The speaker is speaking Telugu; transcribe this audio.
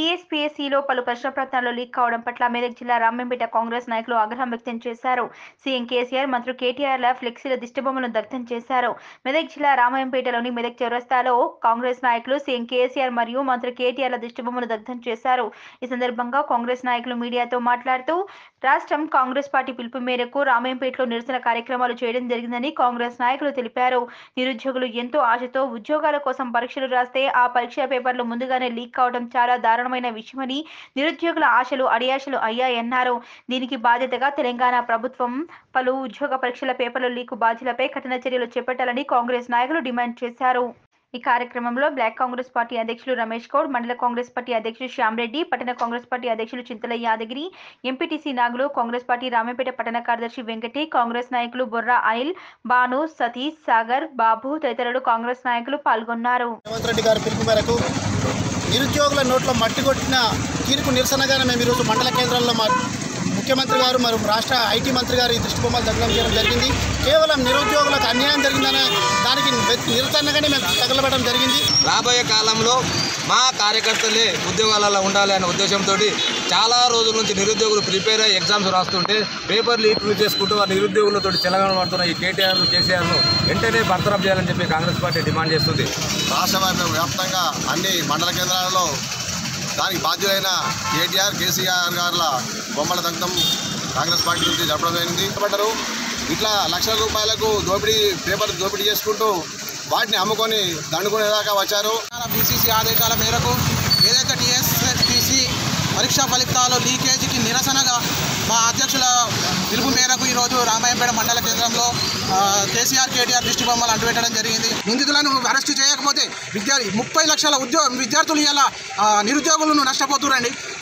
టీఎస్పీఎస్సీలో పలు ప్రశ్నపత్రాలు లీక్ కావడం పట్ల మెదక్ జిల్లా రామంపేట కాంగ్రెస్ నాయకులు ఆగ్రహం వ్యక్తం చేశారు సీఎం కేసీఆర్ మంత్రి కేటీఆర్ల ఫ్లెక్సీల దిష్టిబొమ్మలను దగ్ధం చేశారు మెదక్ జిల్లా రామాయంపేటలోని మెదక్ చౌరస్తాలో కాంగ్రెస్ నాయకులు సీఎం కేసీఆర్ మరియు మంత్రి కేటీఆర్ల దిష్టిబొమ్మను దగ్ధం చేశారు ఈ సందర్భంగా కాంగ్రెస్ నాయకులు మీడియాతో మాట్లాడుతూ రాష్ట్రం కాంగ్రెస్ పార్టీ పిలుపు మేరకు రామాయంపేటలో నిరసన కార్యక్రమాలు చేయడం జరిగిందని కాంగ్రెస్ నాయకులు తెలిపారు నిరుద్యోగులు ఎంతో ఆశతో ఉద్యోగాల కోసం పరీక్షలు రాస్తే ఆ పరీక్ష పేపర్లు ముందుగానే లీక్ కావడం చాలా దారుణమైన విషయమని నిరుద్యోగుల ఆశలు అడియాశలు అయ్యాయన్నారు దీనికి బాధ్యతగా తెలంగాణ ప్రభుత్వం పలు ఉద్యోగ పరీక్షల పేపర్ల లీకు బాధ్యులపై కఠిన చర్యలు చేపట్టాలని కాంగ్రెస్ నాయకులు డిమాండ్ చేశారు ఈ కార్యక్రమంలో బ్లాక్ కాంగ్రెస్ పార్టీ అధ్యక్షులు రమేష్ గౌడ్ మండల కాంగ్రెస్ పార్టీ అధ్యక్షులు శ్యామ్ రెడ్డి పట్టణ కాంగ్రెస్ పార్టీ అధ్యక్షులు చింతల యాదగిరి ఎంపీటీసీ నాగులు కాంగ్రెస్ పార్టీ రామపేట పట్టణ కార్యదర్శి వెంకటి కాంగ్రెస్ నాయకులు బొర్రా అనిల్ భాను సతీష్ సాగర్ బాబు తదితరులు కాంగ్రెస్ నాయకులు పాల్గొన్నారు రేవంత్ రెడ్డి గారి పిలుపు మేరకు నిరుద్యోగుల నోట్లో మట్టి కొట్టిన తీర్పు నిరసనగానే మేము ఈరోజు మండల కేంద్రంలో మా ముఖ్యమంత్రి గారు మరియు రాష్ట్ర ఐటీ మంత్రి గారు ఈ దృష్టిబొమ్మలు దగ్ధం చేయడం జరిగింది కేవలం నిరుద్యోగులకు అన్యాయం జరిగిందనే దానికి నిరసనగానే మేము తగలబెట్టడం జరిగింది రాబోయే కాలంలో మా కార్యకర్తలే ఉద్యోగాలలో ఉండాలి అనే ఉద్దేశంతో చాలా రోజుల నుంచి నిరుద్యోగులు ప్రిపేర్ అయ్యి ఎగ్జామ్స్ రాస్తుంటే పేపర్ లీక్లు చేసుకుంటూ ఆ నిరుద్యోగులతో తెలంగాణ పడుతున్న ఈ కేటీఆర్ కేసీఆర్ను వెంటనే బర్తరఫ్ చేయాలని చెప్పి కాంగ్రెస్ పార్టీ డిమాండ్ చేస్తుంది రాష్ట్ర వ్యాప్త- వ్యాప్తంగా అన్ని మండల కేంద్రాలలో దానికి బాధ్యులైన కేటీఆర్ కేసీఆర్ గారుల బొమ్మల దగ్ధం కాంగ్రెస్ పార్టీ నుంచి జరపడం జరిగింది పడ్డారు ఇట్లా లక్షల రూపాయలకు దోపిడీ పేపర్ దోపిడీ చేసుకుంటూ వాటిని అమ్ముకొని దండుకునేదాకా వచ్చారు బీసీసీ ఆదేశాల మేరకు ఏదైతే టీఎస్ఎస్టీసీ పరీక్షా ఫలితాలు లీకేజీకి నిరసనగా మా అధ్యక్షుల పిలుపు మేరకు ఈరోజు రామాయంపేట మండల కేంద్రంలో ఆ, కేసీఆర్ కేటీఆర్ దృష్టి బొమ్మలు అంటుపెట్టడం జరిగింది నిందితులను అరెస్టు చేయకపోతే విద్యార్థి ముప్పై లక్షల ఉద్యోగ విద్యార్థులు ఇలా నిరుద్యోగులను నష్టపోతురండి